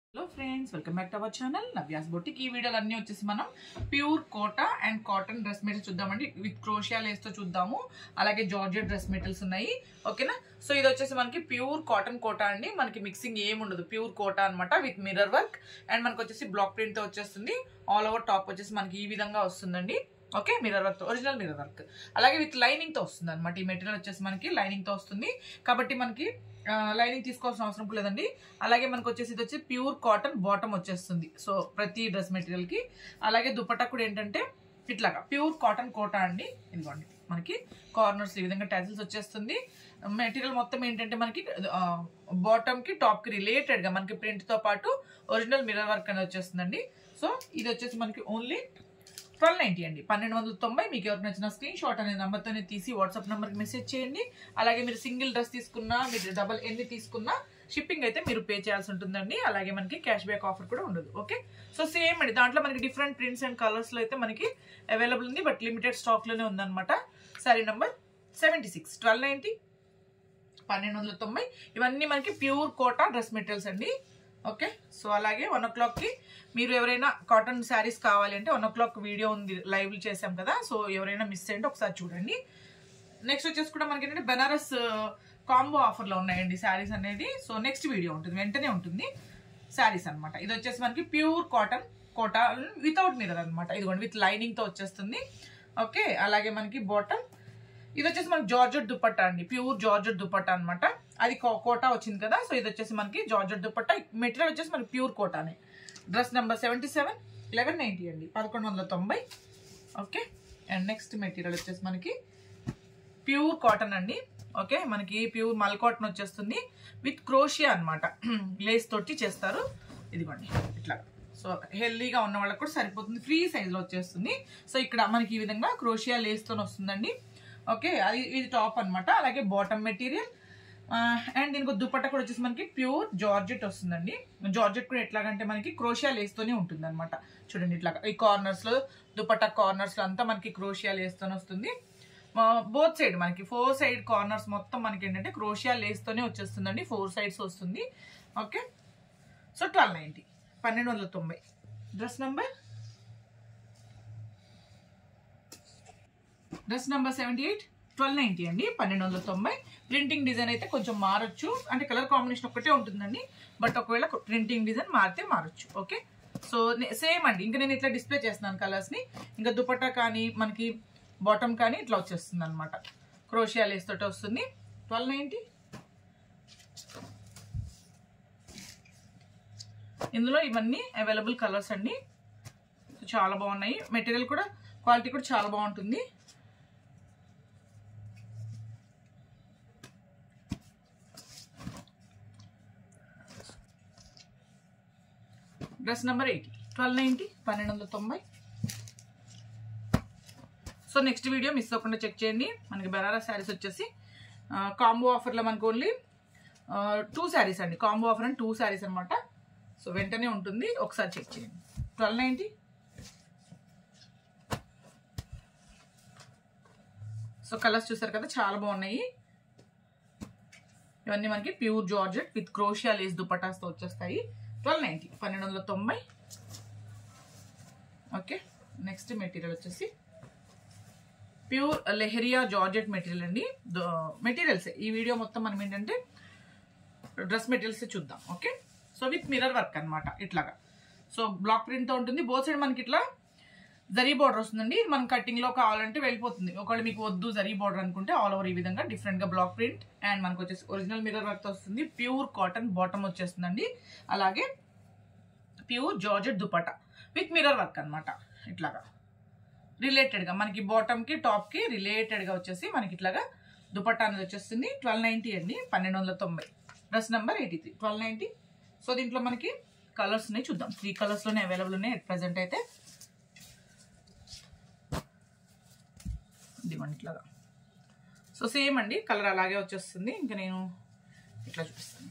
hello friends welcome back to our channel Navyas boutique ఈ వీడియోలు అన్ని వచ్చేసి మనం pure Kota and cotton dress material చూద్దామండి విత్ క్రోషియా లేస్తో చూద్దాము అలాగే జార్జెట్ డ్రెస్ మెటీరియల్స్ ఉన్నాయి ఓకేనా సో ఇది వచ్చేసి మనకి ప్యూర్ కాటన్ కోటా అండి మనకి మిక్సింగ్ ఏమి ఉండదు ప్యూర్ కోటా అనమాట విత్ మిర్రర్ వర్క్ అండ్ మనకి వచ్చేసి బ్లాక్ ప్రింట్తో వచ్చేస్తుంది ఆల్ ఓవర్ టాప్ వచ్చేసి మనకి ఈ విధంగా వస్తుందండి okay mirror work original mirror work అలాగే విత్ లైనింగ్ తో వస్తుంది అనమాట ఈ మెటీరియల్ వచ్చేసి మనకి లైనింగ్ తో వస్తుంది కాబట్టి మనకి లైనింగ్ తీసుకోవాల్సిన అవసరం లేదండి అలాగే మనకు వచ్చేసి ఇది వచ్చి ప్యూర్ కాటన్ బాటమ్ వచ్చేస్తుంది సో ప్రతి డ్రెస్ మెటీరియల్ కి అలాగే దుపట్టా కూడా ఏంటంటే ఇట్లాగా ప్యూర్ కాటన్ కోటా అండి ఇదిగోండి మనకి కార్నర్స్ ఈ విధంగా టైల్స్ వచ్చేస్తుంది మెటీరియల్ మొత్తం ఏంటంటే మనకి బాటమ్ కి టాప్ కి రిలేటెడ్ గా మనకి ప్రింట్ తో పాటు ఒరిజినల్ మిర్రర్ వర్క్ అనేది వచ్చేస్తుందండి సో ఇది వచ్చేసి మనకి ఓన్లీ ట్వెల్వ్ నైంటీ అండి పన్నెండు వందల తొంభై మీకు ఎవరికి నచ్చిన స్క్రీన్ షాట్ అనే నెంబర్తోనే తీసి వాట్సాప్ నెంబర్కి మెసేజ్ చేయండి అలాగే మీరు సింగిల్ డ్రెస్ తీసుకున్నా మీరు డబల్ ఎన్ని తీసుకున్నా షిప్పింగ్ అయితే మీరు పే చేయాల్సి ఉంటుందండి అలాగే మనకి క్యాష్ బ్యాక్ ఆఫర్ కూడా ఉండదు ఓకే సో సేమ్ అండి దాంట్లో మనకి డిఫరెంట్ ప్రింట్స్ అండ్ కలర్స్లో అయితే మనకి అవైలబుల్ ఉంది బట్ లిమిటెడ్ స్టాక్లోనే ఉందన్నమాట sorry number seventy six twelve ninety పన్నెండు వందల తొంభై ఇవన్నీ మనకి ప్యూర్ కోటా డ్రెస్ మెటీరియల్స్ అండి ఓకే సో అలాగే వన్ ఓ క్లాక్కి మీరు ఎవరైనా కాటన్ శారీస్ కావాలి అంటే వన్ ఓ క్లాక్ వీడియో ఉంది లైవ్ చేసాం కదా సో ఎవరైనా మిస్ అయ్యండి ఒకసారి చూడండి నెక్స్ట్ వచ్చేసి కూడా మనకి ఏంటంటే బనారస్ కాంబో ఆఫర్లో ఉన్నాయండి శారీస్ అనేది సో నెక్స్ట్ వీడియో ఉంటుంది వెంటనే ఉంటుంది శారీస్ అనమాట ఇది వచ్చేసి మనకి pure cotton Kota without mirror అనమాట ఇదిగోండి విత్ లైనింగ్తో వచ్చేస్తుంది ఓకే అలాగే మనకి బాటమ్ ఇది వచ్చేసి మనకి జార్జెట్ దుపట్టా అండి ప్యూర్ జార్జెట్ దుపట్టా అనమాట అది కోటా వచ్చింది కదా సో ఇది వచ్చేసి మనకి జార్జెట్ దుపట్టా మెటీరియల్ వచ్చేసి మనకి ప్యూర్ కోటానే dress number seventy seven eleven ninety అండి పదకొండు వందల తొంభై ఓకే అండ్ నెక్స్ట్ మెటీరియల్ వచ్చేసి మనకి ప్యూర్ కాటన్ అండి ఓకే మనకి ప్యూర్ మల్ కాటన్ వచ్చేస్తుంది విత్ క్రోషియా అనమాట లేస్ తోటి చేస్తారు ఇదిగోండి ఇట్లా సో హెల్దీగా ఉన్న వాళ్ళకి కూడా సరిపోతుంది ఫ్రీ సైజ్లో వచ్చేస్తుంది సో ఇక్కడ మనకి ఈ విధంగా క్రోషియా లేస్తో వస్తుందండి ఓకే అది ఇది టాప్ అనమాట అలాగే బాటమ్ మెటీరియల్ అండ్ దీనికి దుపట్టా కూడా వచ్చేసి మనకి ప్యూర్ జార్జెట్ వస్తుందండి జార్జెట్ కూడా ఎట్లాగంటే మనకి క్రోషియా లేస్తోనే ఉంటుంది అనమాట చూడండి ఇట్లా ఈ కార్నర్స్ లో దుపట్టా కార్నర్స్ లో అంతా మనకి క్రోషియా లేస్తోనే వస్తుంది బోత్ సైడ్ మనకి ఫోర్ సైడ్ కార్నర్స్ మొత్తం మనకి ఏంటంటే క్రోషియా లేస్తోనే వచ్చేస్తుందండి ఫోర్ సైడ్స్ వస్తుంది ఓకే సో ట్వెల్వ్ నైంటీ పన్నెండు వందల తొంభై dress number dress number seventy eight twelve ninety అండి పన్నెండు వందల తొంభై ప్రింటింగ్ డిజైన్ అయితే కొంచెం మారచ్చు అంటే కలర్ కాంబినేషన్ ఒకటే ఉంటుందండి బట్ ఒకవేళ ప్రింటింగ్ డిజైన్ మారితే మారచ్చు ఓకే సో సేమ్ అండి ఇంకా నేను ఇట్లా డిస్ప్లే చేస్తున్నాను కలర్స్ని ఇంకా దుపట్టా కానీ మనకి బాటమ్ కానీ ఇట్లా వచ్చేస్తుంది అనమాట క్రోషియా లేస్ తోటి వస్తుంది ట్వెల్వ్ నైంటీ ఇందులో ఇవన్నీ అవైలబుల్ కలర్స్ అండి చాలా బాగున్నాయి మెటీరియల్ కూడా క్వాలిటీ కూడా చాలా బాగుంటుంది dress number eighty twelve ninety పన్నెండు వందల తొంభై సో నెక్స్ట్ వీడియో మిస్ అవ్వకుండా చెక్ చేయండి మనకి బెనారస్ శారీస్ వచ్చేసి కాంబో ఆఫర్లో మనకు ఓన్లీ టూ శారీస్ అండి combo offer and two sarees అనమాట సో వెంటనే ఉంటుంది ఒకసారి చెక్ చేయండి ట్వెల్వ్ నైంటీ సో కలర్స్ చూసారు కదా చాలా బాగున్నాయి ఇవన్నీ మనకి ప్యూర్ జార్జెట్ విత్ క్రోషియా లేస్ దుపటాస్తో వచ్చేస్తాయి ట్వెల్వ్ నైంటీ పన్నెండు వందల తొంభై ఓకే నెక్స్ట్ మెటీరియల్ వచ్చేసి ప్యూర్ లెహరియా జార్జెట్ మెటీరియల్ అండి మెటీరియల్స్ ఈ వీడియో మొత్తం మనం ఏంటంటే డ్రెస్ మెటీరియల్స్ చూద్దాం okay so with mirror work అనమాట ఇట్లాగా సో బ్లాక్ ప్రింట్తో ఉంటుంది బోత్ సైడ్ మనకి ఇట్లా జరీ బార్డర్ వస్తుందండి ఇది మనం కటింగ్లో కావాలంటే వెళ్ళిపోతుంది ఒకవేళ మీకు వద్దు జరీ బార్డర్ అనుకుంటే ఆల్ ఓవర్ ఈ విధంగా డిఫరెంట్గా బ్లాక్ ప్రింట్ అండ్ మనకు వచ్చేసి ఒరిజినల్ మిర్రర్ వర్క్ వస్తుంది ప్యూర్ కాటన్ బాటమ్ వచ్చేస్తుందండి అలాగే pure georgette dupatta with mirror work అనమాట ఇట్లాగా రిలేటెడ్గా మనకి బాటమ్కి టాప్కి రిలేటెడ్గా వచ్చేసి మనకి ఇట్లాగా దుపట్టా అనేది వచ్చేస్తుంది ట్వెల్వ్ నైంటీ అండి పన్నెండు వందల తొంభై dress number eighty three twelve ninety so దీంట్లో మనకి కలర్స్ ఉన్నాయి చూద్దాం త్రీ కలర్స్లోనే అవైలబుల్ ఉన్నాయి ఎట్ ప్రజెంట్ అయితే ఇదిగోండి ఇట్లాగా సో సేమ్ అండి కలర్ అలాగే వచ్చేస్తుంది ఇంకా నేను ఇట్లా చూపిస్తాను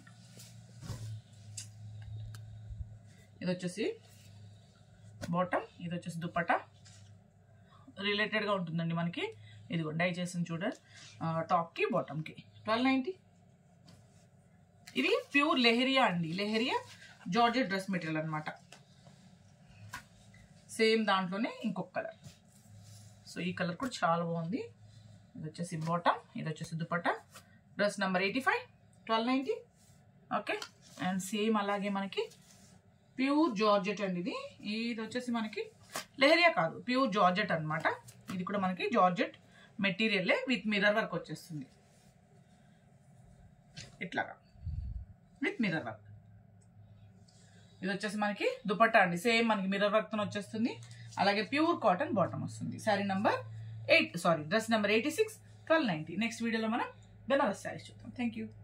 ఇది వచ్చేసి బాటమ్ ఇది వచ్చేసి దుప్పట రిలేటెడ్గా ఉంటుందండి మనకి ఇదిగో డై చేసిన చూడండి టాప్కి బాటమ్కి ట్వెల్వ్ నైంటీ ఇది ప్యూర్ లెహరియా అండి లెహరియా జార్జెట్ డ్రెస్ మెటీరియల్ అనమాట సేమ్ దాంట్లోనే ఇంకొక కలర్ సో ఈ కలర్ కూడా చాలా బాగుంది ఇది వచ్చేసి బాటమ్ ఇది వచ్చేసి dupatta dress number eighty five twelve ninety okay and same అలాగే మనకి ప్యూర్ జార్జెట్ అండి ఇది ఇది వచ్చేసి మనకి లెహరియా కాదు ప్యూర్ జార్జెట్ అన్నమాట ఇది కూడా మనకి జార్జెట్ మెటీరియల్లే విత్ మిర్రర్ వర్క్ వచ్చేస్తుంది ఇట్లాగా విత్ మిర్రర్ వర్క్ ఇది వచ్చేసి మనకి దుపట్టా అండి సేమ్ మనకి మిర్రర్ వర్క్ తో వచ్చేస్తుంది అలాగే ప్యూర్ కాటన్ బాటమ్ వస్తుంది saree number eight sorry dress number eighty six twelve ninety next వీడియోలో మనం బెనారస్ శారీస్ చూద్దాం థ్యాంక్ యూ